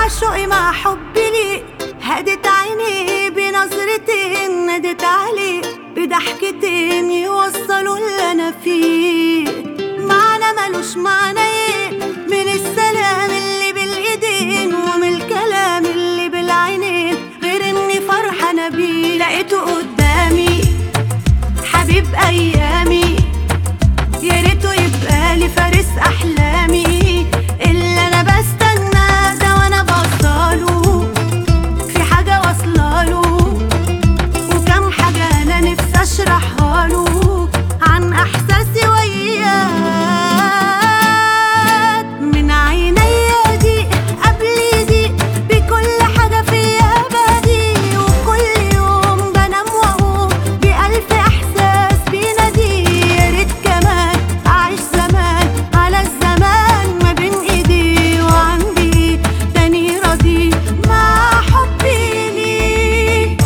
مع شوقي مع حبي ليك هدت عيني بنظرتين نادت عليه بضحكتين يوصلوا اللي انا فيه معنى ملوش معنى ايه من السلام اللي بالايدين ومن الكلام اللي بالعينين غير اني فرحانه بيه لقيته قدامي حبيب ايامي يا ريته يبقى لي فارس احلامي اللي انا بستنى ده وانا بوصله في حاجه واصلاله وكم حاجه انا نفسي اشرحها له عن احساسي وياك من عينيا دي قبل دي بكل حاجه فيا بدي وكل يوم بنام واقوم بألف احساس بينادي يا ريت كمان اعيش زمان على الزمان ما بين ايدي وعندي تاني راضي مع حبي ليك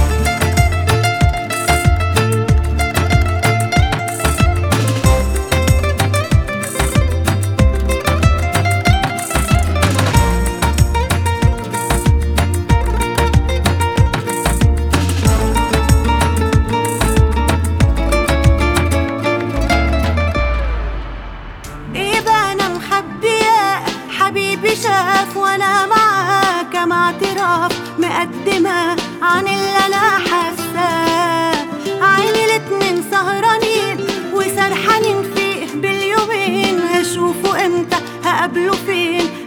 ايه بقى انا مخبية حبيبي شاف وانا معاه كم اعتراف مقدمة عن اللي انا حاساه عيني الاتنين سهرانين وسرحانين فيه باليومين هشوفه امتى هقابله فين